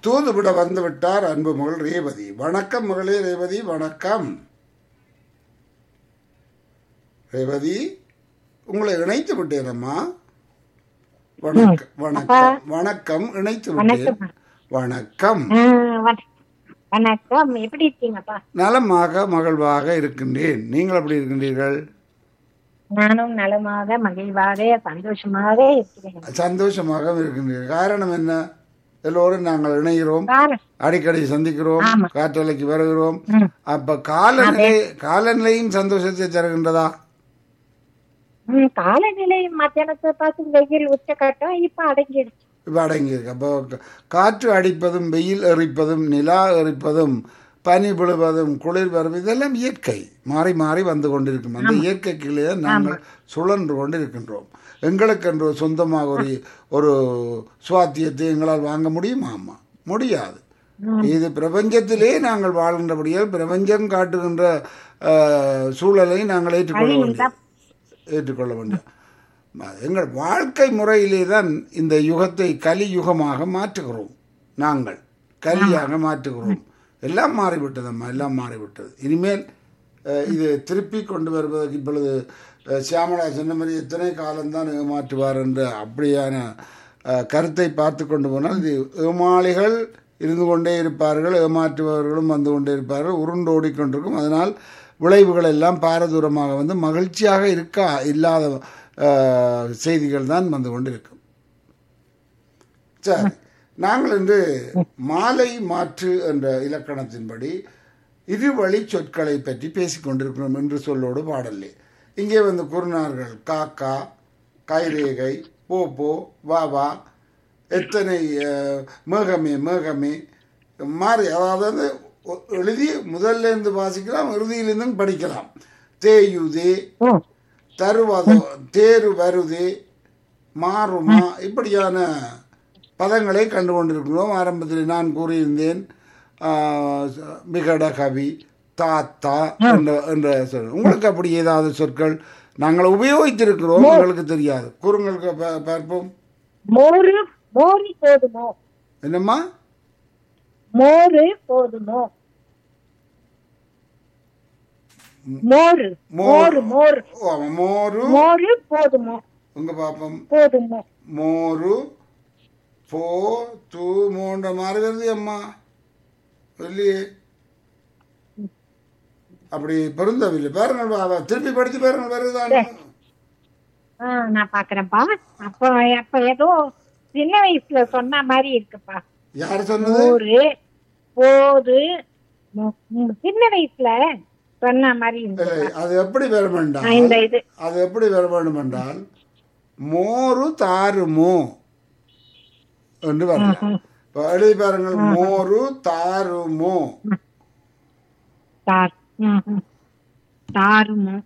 தூதுவிட வந்து விட்டார் அன்பு மகள் ரேவதி வணக்கம் மகளே ரேவதி வணக்கம் ரேவதி உங்களை இணைத்து விட்டேனம்மா வணக்கம் வணக்கம் வணக்கம் இணைத்து விட்டேன் வணக்கம் ஆ, வண- வணக்கம் எப்படி இருக்கீங்கப்பா நலமாக மகிழ்வாக இருக்கின்றேன் நீங்கள் எப்படி இருக்கின்றீர்கள் நானும் நலமாக மகிழ்வாக சந்தோஷமாக இருக்கிறேன் சந்தோஷமாக இருக்கின்றீர்கள் காரணம் என்ன எல்லோரும் நாங்கள் இணைகிறோம் காரணம் அடிக்கடி சந்திக்கிறோம் ஆமா. காற்றலைக்கு வருகிறோம் ம். அப்ப காலநிலை காலநிலையும் சந்தோஷத்தை தருகின்றதா ம், காலநிலை மத்தியானத்தை பார்த்து வெயில் உச்சக்கட்டம் இப்ப அடங்கிடுச்சு இப்ப அடங்கியிருக்கு அப்போ க- காற்று அடிப்பதும் வெயில் எறிப்பதும் நிலா எறிப்பதும் பனி விழுவதும் குளிர் வருவது இதெல்லாம் இயற்கை மாறி மாறி வந்து கொண்டிருக்கும் அந்த இயற்கைக்குள்ளே நாங்கள் சுழன்று கொண்டு இருக்கின்றோம் எங்களுக்கென்று சொந்தமாக ஒரு ஒரு சுவாத்தியத்தை எங்களால் வாங்க முடியுமா ஆமா முடியாது இது பிரபஞ்சத்திலே நாங்கள் வாழ்கின்றபடியால் பிரபஞ்சம் காட்டுகின்ற அஹ், சூழலை நாங்கள் ஏற்றுக்கொள்ள வேண்டும் ஏற்றுக்கொள்ள வேண்டும் ம- எங்கள் வாழ்க்கை முறையிலே தான் இந்த யுகத்தை கலி யுகமாக மாற்றுகிறோம் நாங்கள் கலியாக மாற்றுகிறோம் எல்லாம் மாறிவிட்டதம்மா எல்லாம் மாறிவிட்டது இனிமேல் அஹ், இது திருப்பி கொண்டு வருவதற்கு இப்பொழுது அஹ், சியாமளா சொன்ன மாதிரி எத்தனை காலம்தான் ஏமாற்றுவார் என்ற அப்படியான அஹ், கருத்தை பார்த்து கொண்டு போனால் இது ஏமாளிகள் இருந்து கொண்டே இருப்பார்கள் ஏமாற்றுபவர்களும் வந்து கொண்டே இருப்பார்கள் உருண்டு ஓடிக்கொண்டிருக்கும் அதனால் விளைவுகள் எல்லாம் பாரதூரமாக வந்து மகிழ்ச்சியாக இருக்கா இல்லாத அஹ், செய்திகள் தான் வந்து கொண்டிருக்கும் சரி நாங்கள் இன்று மாலை மாற்று என்ற இலக்கணத்தின்படி இருவழி சொற்களை பற்றி பேசிக் கொண்டிருக்கிறோம் என்று சொல்லோடு பாடலே இங்கே வந்து குருநார்கள் காக்கா கைரேகை போ போ வா வா எத்தனை அஹ், மேகமே மேகமே மாறி அதாவது வந்து ஒ- எழுதி முதல்ல இருந்து வாசிக்கலாம் இறுதியிலிருந்தும் படிக்கலாம் தேயுதே ம், தருவதோ தேரு வருதே மாறுமா இப்படியான பதங்களை கண்டு கொண்டிருக்கிறோம் ஆரம்பத்தில் நான் கூறியிருந்தேன் ஆ, விகட கவி தாத்தா என்ற என்ற சொல் உங்களுக்கு அப்படி ஏதாவது சொற்கள் நாங்கள் உபயோகித்திருக்கிறோம் உங்களுக்கு தெரியாது கூறுங்களுக்கு பா- பார்ப்போம் மோரு மோரு போதுமோ என்னம்மா மோரு போதுமோ மோரு மோரு மோரு ஓ, மோரு மோரு போதுமோ உங்க பாப்போம் போதுமோ மோரு போ தூ மூன்ற மாதிரி வருது அம்மா இல்லையே அப்படி பொருந்தவில்லை பாருங்கள் வா, வா. திருப்பி படித்து பாருங்கள் வருதான் ஆ, நான் பாக்குறேன்ப்பா அப்ப அப்ப ஏதோ சின்ன வயசுல சொன்ன மாதிரி இருக்குப்பா யார் சொன்னது மோரு போது மு- ம், சின்ன வயசுல சொன்ன மாதிரி இல்லை, இருந்துப்பா அது எப்படி வர ஆ, வேண்டாம் இந்த இது அது எப்படி வர வேண்டும் என்றால் மோரு தாருமோ என்று வரலாம் இப்ப எழுதி பாருங்கள் மோரு தாருமோ தார் ம், ம். தாருமோ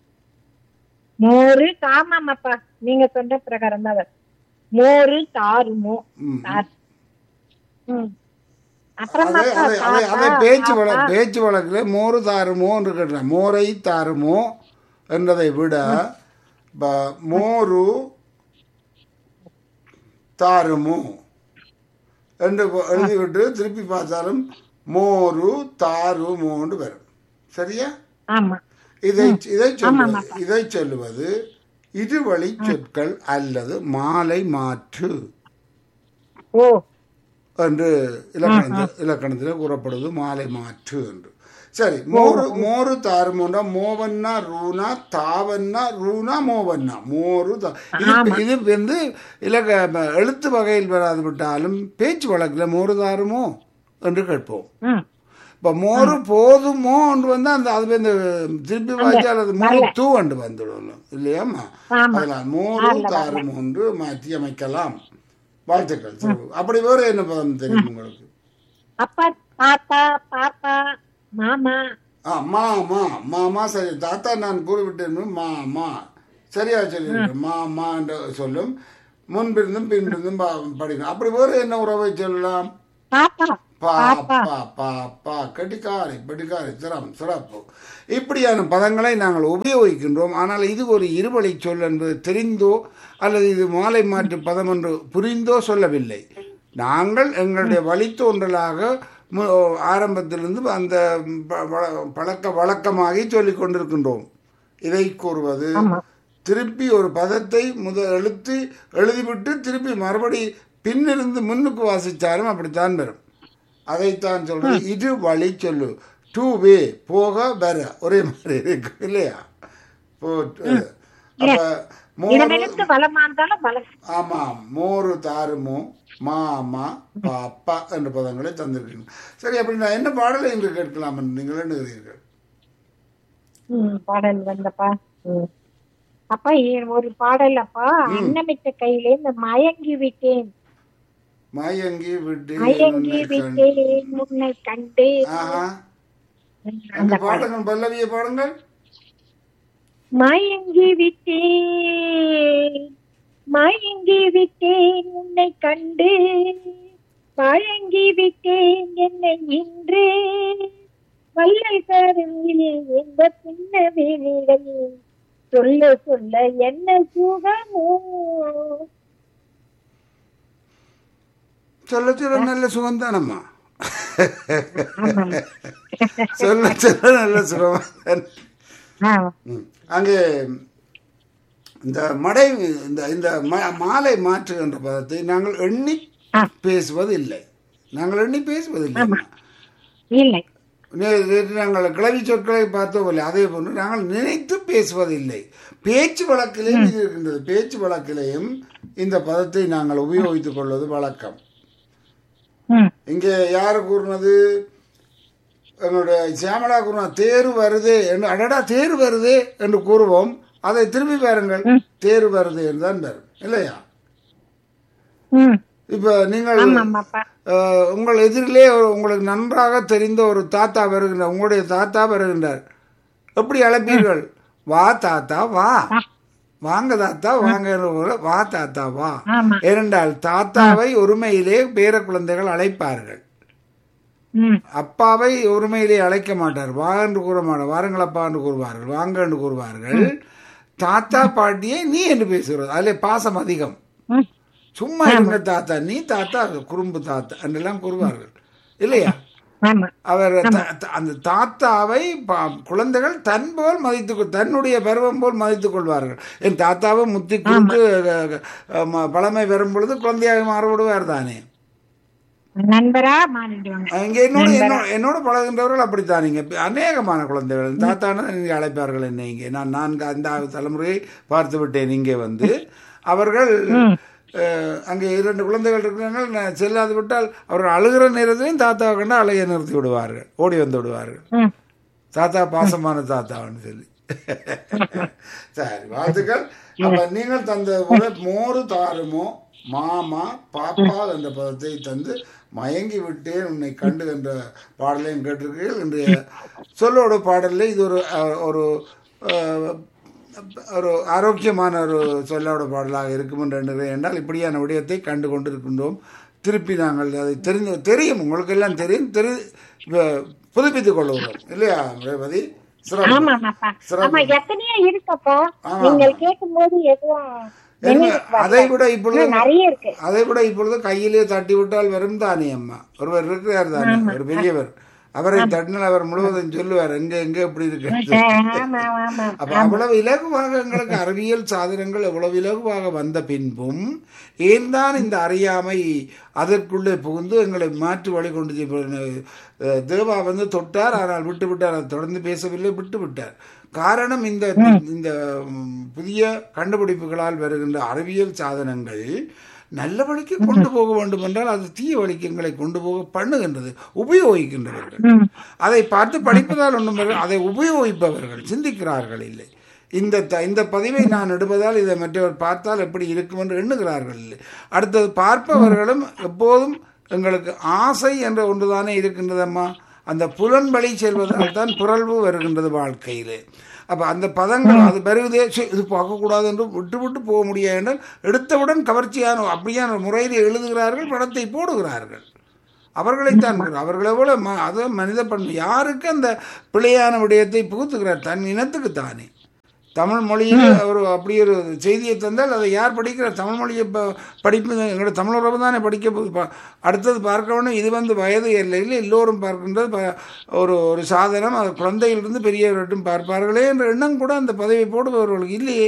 மோரு காமாமப்பா நீங்க சொன்ன பிரகாரம் தான் வரும். மோரு தாருமோ ம். தார் ம். அதே அப்புறமாப்பா அதே அதே அதே தாத்தா, பேச்சு வழ தாத்தா. பேச்சு வழக்கில் மோரு தாருமோ என்று கேட்டேன் மோரை தாருமோ என்றதை விட ப- மோரு தாருமோ என்று கொ- எழுதிவிட்டு திருப்பி பார்த்தாலும் மோரு தாருமோன்னு வரும் சரியா ஆமா இதை இதை சொல்லுவது இதை சொல்லுவது இருவழி சொற்கள் அல்லது மாலை மாற்று ஓ என்று இலக்கணத்தில் இலக்கணத்தில் கூறப்படுவது மாலை மாற்று என்று சரி மோரு மோரு தாருமோன்னா மோவன்னா ரூனா தாவன்னா ரூனா மோவன்னா மோரு தா- இது இது வந்து இலக்க எழுத்து வகையில் வராது விட்டாலும் பேச்சு வழக்கில் மோரு தாருமோ என்று கேட்போம் ம் இப்போ மோரு போதுமோ என்று வந்து அந்த அது வந்து திருப்பி வாய்ச்சால் அது மோரு தூ என்று வந்துடும் இல்லையாம்மா ஆமா. அதனால் மோரு தாரும் ஒன்று மாற்றி அமைக்கலாம் வாழ்த்துக்கள் சரி. அப்படி வேறு என்ன பதம் தெரியும் உங்களுக்கு அப்பா தாத்தா பாப்பா மாமா ஆ மாமா மாமா சரி தாத்தா நான் கூறிவிட்டேன் மாமா சரியா சொல்லியிருக்கேன் மாமா என்று சொல்லும் முன்பிருந்தும் பின்பிருந்தும் பா- படிக்கணும் அப்படி வேறு என்ன உறவை சொல்லலாம் பாப்பா பாப்பா பாப்பா கெட்டிக்காரி பெட்டிக்காரி சிரம் சிறப்பு இப்படியான பதங்களை நாங்கள் உபயோகிக்கின்றோம் ஆனால் இது ஒரு இருவழி சொல் என்பது தெரிந்தோ அல்லது இது மாலை மாற்று பதம் என்று புரிந்தோ சொல்லவில்லை நாங்கள் எங்களுடைய வழித்தோன்றலாக மு- ஆரம்பத்திலிருந்து அந்த ப- வ- பழக்க வழக்கமாகி சொல்லிக் கொண்டிருக்கின்றோம் இதை கூறுவது ஆமா. திருப்பி ஒரு பதத்தை முத எழுத்து எழுதிவிட்டு திருப்பி மறுபடி பின்னிருந்து முன்னுக்கு வாசித்தாலும் அப்படித்தான் வரும் அதைத்தான் சொல்றது இது வழி சொல்லு டூ வே போக வர ஒரே மாதிரி இருக்கு இல்லையா போ அப்ப மோர் இடமெடுத்து வளமா இருந்தாலும் வளம் ஆமாம் மோரு தாருமோ மாமா பாப்பா என்ற பதங்களை தந்திருக்கீங்க சரி அப்படி நான் என்ன பாடலை என்று கேட்கலாம் என்று நீங்கள் எண்ணுகிறீர்கள் ம், பாடல் வந்தப்பா ம். அப்பா இ- ஒரு பாடல் அப்பா அன்னமிட்ட கையில இந்த மயங்கி விட்டேன் மயங்கி விட்டு மயங்கி விட்டேன் முன்னை கண்டு ஆஹா அந்த அந்த பாடங்கள் பல்லவிய பாடுங்கள் மயங்கி விட்டேன் மயங்கி விட்டேன் உன்னை கண்டு மயங்கி விட்டேன் என்னை இன்று வள்ளல் கருவிலே எந்த பின்ன வேலைகள் சொல்ல சொல்ல என்ன சுகமோ சொல்ல சொல்ல நல்ல சுகந்தானம்மா ஆமாம். சொல்ல சொல்ல நல்ல சுகம் ஆ, ம். அங்கே இந்த மடை இந்த இந்த ம- மாலை மாற்றுகின்ற பதத்தை நாங்கள் எண்ணி ஆ. பேசுவது இல்லை நாங்கள் எண்ணி பேசுவதில்லை இல்லை நே- நேற்று நாங்கள் கிளவி சொற்களை பார்த்தோம் இல்லை அதே போன்று நாங்கள் நினைத்து பேசுவதில்லை பேச்சு வழக்கிலேயும் இது இருக்கின்றது பேச்சு வழக்கிலேயும் இந்த பதத்தை நாங்கள் உபயோகித்துக் கொள்வது வழக்கம் ம், இங்கே யார் கூறினது எங்களுடைய சியாமலா கூறினா தேர் வருதே என்று அடடா தேர் வருதே என்று கூறுவோம் அதை திரும்பி பாருங்கள் தேர் வருது என்று தான் வரும் இல்லையா ம். இப்போ நீங்கள் ஆமாம்மாப்பா அஹ், உங்கள் எதிரிலே ஒரு உங்களுக்கு நன்றாக தெரிந்த ஒரு தாத்தா வருகின்றார் உங்களுடைய தாத்தா வருகின்றார் எப்படி அழைப்பீர்கள் வா தாத்தா வா வாங்க தாத்தா வாங்க என்று கூற, வா தாத்தா வா ஆமா ஏனென்றால் தாத்தாவை ஒருமையிலே பேர குழந்தைகள் அழைப்பார்கள் ம் அப்பாவை ஒருமையிலே அழைக்க மாட்டார் வா என்று கூற மாட்டார் வாருங்கள் அப்பா என்று கூறுவார்கள் வாங்க என்று கூறுவார்கள் தாத்தா பாட்டியை நீ என்று பேசுகிறது அதில் பாசம் அதிகம் ம் சும்மா இருங்க தாத்தா நீ தாத்தா குறும்பு தாத்தா என்றெல்லாம் கூறுவார்கள் இல்லையா ஆமா அவர் த- த- அந்த தாத்தாவை ப- குழந்தைகள் தன் போல் மதித்து கொ- தன்னுடைய பருவம் போல் மதித்துக் கொள்வார்கள் என் தாத்தாவை முத்தி கொடுத்து அஹ், அஹ், ம- பழமை வரும் பொழுது குழந்தையாக மாறவிடுவார் தானே நண்பரா மாறிடுவாங்க இங்க என்னோட என்னோட என்னோட பழகின்றவர்கள் அப்படித்தான் நீங்க அநேகமான குழந்தைகள் தாத்தான நீங்க அழைப்பார்கள் என்ன இங்கே நான் நான்கு ஐந்தாவது தலைமுறையை பார்த்து விட்டேன் இங்கே வந்து அவர்கள் அஹ், அங்கே இரண்டு குழந்தைகள் இருக்கிறாங்க நான் செல்லாது விட்டால் அவர்கள் அழுகிற நேரத்திலையும் தாத்தாவை கண்டு அலைய நிறுத்தி விடுவார்கள் ஓடி வந்து விடுவார்கள் ம் தாத்தா பாசமான தாத்தான்னு சொல்லி சரி வாழ்த்துக்கள் அப்ப நீங்கள் தந்த உரை மோரு தாருமோ மாமா பாப்பா என்ற பதத்தை தந்து மயங்கி விட்டேன் உன்னை கண்டு என்ற பாடலையும் கேட்டிருக்கிறீர்கள் இன்றைய சொல்லோட பாடலில் இது ஒரு அஹ், ஒரு அஹ், ஒரு ஆரோக்கியமான ஒரு சொல்லோட பாடலாக இருக்கும் என்று எண்ணுகிறேன் என்றால் இப்படியான விடயத்தை கண்டு கொண்டிருக்கின்றோம் திருப்பி நாங்கள் அதை தெரிந்து தெரியும் உங்களுக்கு எல்லாம் தெரியும் தெரி வ- புதுப்பித்துக் கொள்ளுகிறோம் இல்லையா ரேவதி சிறப்பு ஆமாமாப்பா சிறப்பு. ஆமா எத்தனையோ இருக்கப்பா ஆமா. நீங்கள் கேட்கும் போது எதுவும் என்ன, நினைவுக்கு வரல. அதை விட இப்பொழுது இன்னும் நிறைய இருக்கு அதை விட இப்பொழுது கையிலே தட்டி விட்டால் வரும் தானே அம்மா ஒருவர் இருக்கிறார் தானே ஒரு பெரியவர் அவரை தட்டினால் அவர் முழுவதும் சொல்லுவார் எங்க எங்க எப்படி இருக்கு ஆமா ஆமா அப்ப அவ்வளவு இலகுவாக எங்களுக்கு அறிவியல் சாதனங்கள் எவ்வளவு இலகுவாக வந்த பின்பும் ஏன் தான் இந்த அறியாமை அதற்குள்ளே புகுந்து எங்களை மாற்றி வழி கொண்டு செ- அஹ் தேவா வந்து தொட்டார் ஆனால் விட்டு விட்டார் அதை தொடர்ந்து பேசவில்லை விட்டு விட்டார் காரணம் இந்த இந்த ம், புதிய கண்டுபிடிப்புகளால் வருகின்ற அறிவியல் சாதனங்கள் நல்ல வழிக்கு கொண்டு போக வேண்டும் என்றால் அது தீய வழிக்கு எங்களை கொண்டு போக பண்ணுகின்றது உபயோகிக்கின்றவர்கள் ம். அதை பார்த்து படிப்பதால் ஒன்றும் இல்லை. அதை உபயோகிப்பவர்கள் சிந்திக்கிறார்கள் இல்லை இந்த த- இந்த பதிவை நான் எடுப்பதால் இதை மற்றவர் பார்த்தால் எப்படி இருக்கும் என்று எண்ணுகிறார்கள் இல்லை அடுத்தது பார்ப்பவர்களும் எப்போதும் எங்களுக்கு ஆசை என்ற ஒன்றுதானே இருக்கின்றதம்மா அந்த புலன் வழி செல்வதால் தான் புரள்வு வருகின்றது வாழ்க்கையிலே அப்போ அந்த பதங்கள் அது வருவதே "சீ, இது பார்க்கக்கூடாது என்று விட்டு விட்டு போக முடியாது என்றால் எடுத்தவுடன் கவர்ச்சியான அப்படியான முறையில் எழுதுகிறார்கள் படத்தை போடுகிறார்கள் அவர்களைத்தான் கூறு. அவர்களை போல ம அது மனித பண்பு யாருக்கு அந்த பிழையான விடயத்தை புகுத்துகிறார் தன் இனத்துக்கு தானே தமிழ் மொழியில் ஒரு அப்படி ஒரு செய்தியை தந்தால் அதை யார் படிக்கிறார் தமிழ் மொழியை ப- படிப்பு எங்களோட தமிழ் உறவு தானே படிக்க போகுது. ப- அடுத்தது பார்க்க வேணும் இது வந்து வயது எல்லையில் எல்லோரும் பார்க்கின்றது ப- ஒரு ஒரு சாதனம் அது குழந்தையிலிருந்து பெரியவர்களும் பார்ப்பார்களே என்ற எண்ணம் கூட அந்த பதவி போடுபவர்களுக்கு இல்லையே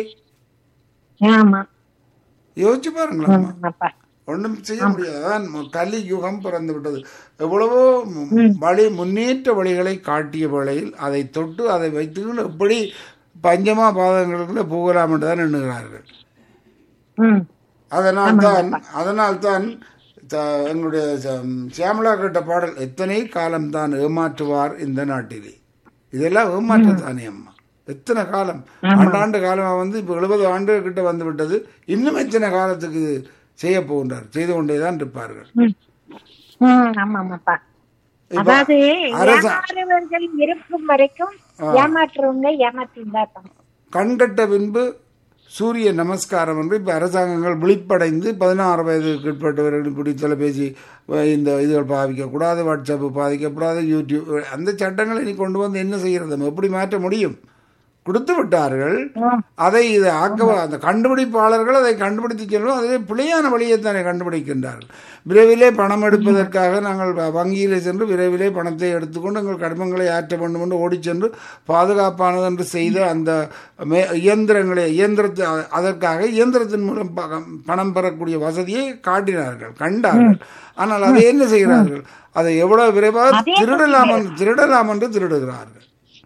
ஆமா யோசிச்சு பாருங்களேன் ஆமாப்பா ஒன்றும் செய்ய முடியாது அதான் மு- கலி யுகம் பிறந்து விட்டது எவ்வளவோ மு- வழி முன்னேற்ற வழிகளை காட்டிய வேளையில் அதை தொட்டு அதை வைத்துக்கொண்டு எப்படி பஞ்சமா பாதங்களுக்குள்ள போகலாம் என்று தான் எண்ணுகிறார்கள் ம் அதனால் தான் அதனால் தான் த- எங்களுடைய ச- சியாமலா கேட்ட பாடல் எத்தனை காலம்தான் ஏமாற்றுவார் இந்த நாட்டிலே இதெல்லாம் ஏமாற்றத்தானே அம்மா எத்தனை காலம் ஆண்டாண்டு காலமாக வந்து இப்போ எழுபது ஆண்டு கிட்ட வந்து விட்டது இன்னும் எத்தனை காலத்துக்கு இது செய்ய போகின்றார் செய்து கொண்டே தான் இருப்பார்கள் ம் ம் ஆமாமாப்பா இப்ப அதாவது அரச- ஏமாறுவர்கள் இருக்கும் வரைக்கும் ஏமாற்றுறவங்க ஏமாத்தின்னு தான் இருப்பாங்க கண்கட்ட பின்பு சூரிய நமஸ்காரம் என்று இப்போ அரசாங்கங்கள் விழிப்படைந்து பதினாறு வயதுக்கு உட்பட்டவர்கள் இப்படி தொலைபேசி அஹ், இந்த இதுகள் பாதிக்கக்கூடாது வாட்ஸ்அப் பாதிக்கக்கூடாது யூடியூப் அந்த சட்டங்களை நீ கொண்டு வந்து என்ன செய்கிறது நம்ம எப்படி மாற்ற முடியும் கொடுத்து விட்டார்கள் அதை இது ஆக்க அந்த கண்டுபிடிப்பாளர்கள் அதை கண்டுபிடித்து செல்வோம் அதே பிழையான வழியை தானே கண்டுபிடிக்கின்றார்கள் விரைவிலே பணம் எடுப்பதற்காக நாங்கள் வ- வங்கியிலே சென்று விரைவிலே பணத்தை எடுத்துக்கொண்டு எங்கள் கடிமங்களை ஆற்ற வேண்டும் என்று ஓடிச் சென்று பாதுகாப்பானது என்று செய்த அந்த மே- இயந்திரங்களை இயந்திரத்தை அ- அதற்காக இயந்திரத்தின் மூலம் ப- பணம் பெறக்கூடிய வசதியை காட்டினார்கள் கண்டார்கள் ஆனால் அதை என்ன செய்கிறார்கள் அதை எவ்வளவு விரைவாக திருடலாம் என்று- திருடலாம் என்று திருடுகிறார்கள்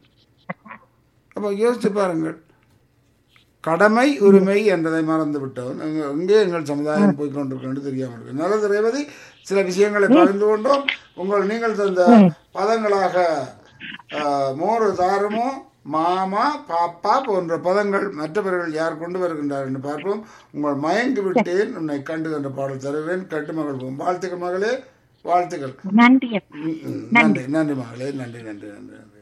அப்போ யோசிச்சு பாருங்கள் கடமை உரிமை என்றதை மறந்து விட்டோம் எங்க- எங்கே எங்கள் சமுதாயம் போய் கொண்டிருக்கிறது தெரியாமல் இருக்கு நல்லது ரேவதி சில விஷயங்களை பகிர்ந்து கொண்டோம் உங்கள் நீங்கள் தந்த பதங்களாக ஆஹ், மோர் தாரமோ மாமா பாப்பா போன்ற பதங்கள் மற்றவர்கள் யார் கொண்டு வருகின்றார் என்று பார்ப்போம் உங்கள் மயங்கி விட்டேன் உன்னை கண்டு என்ற பாடல் தருவேன் கட்டு மகிழ்வோம் வாழ்த்துக்கள் மகளே வாழ்த்துக்கள் நன்றி ம், ம். நன்றி நன்றி மகளே நன்றி நன்றி நன்றி நன்றி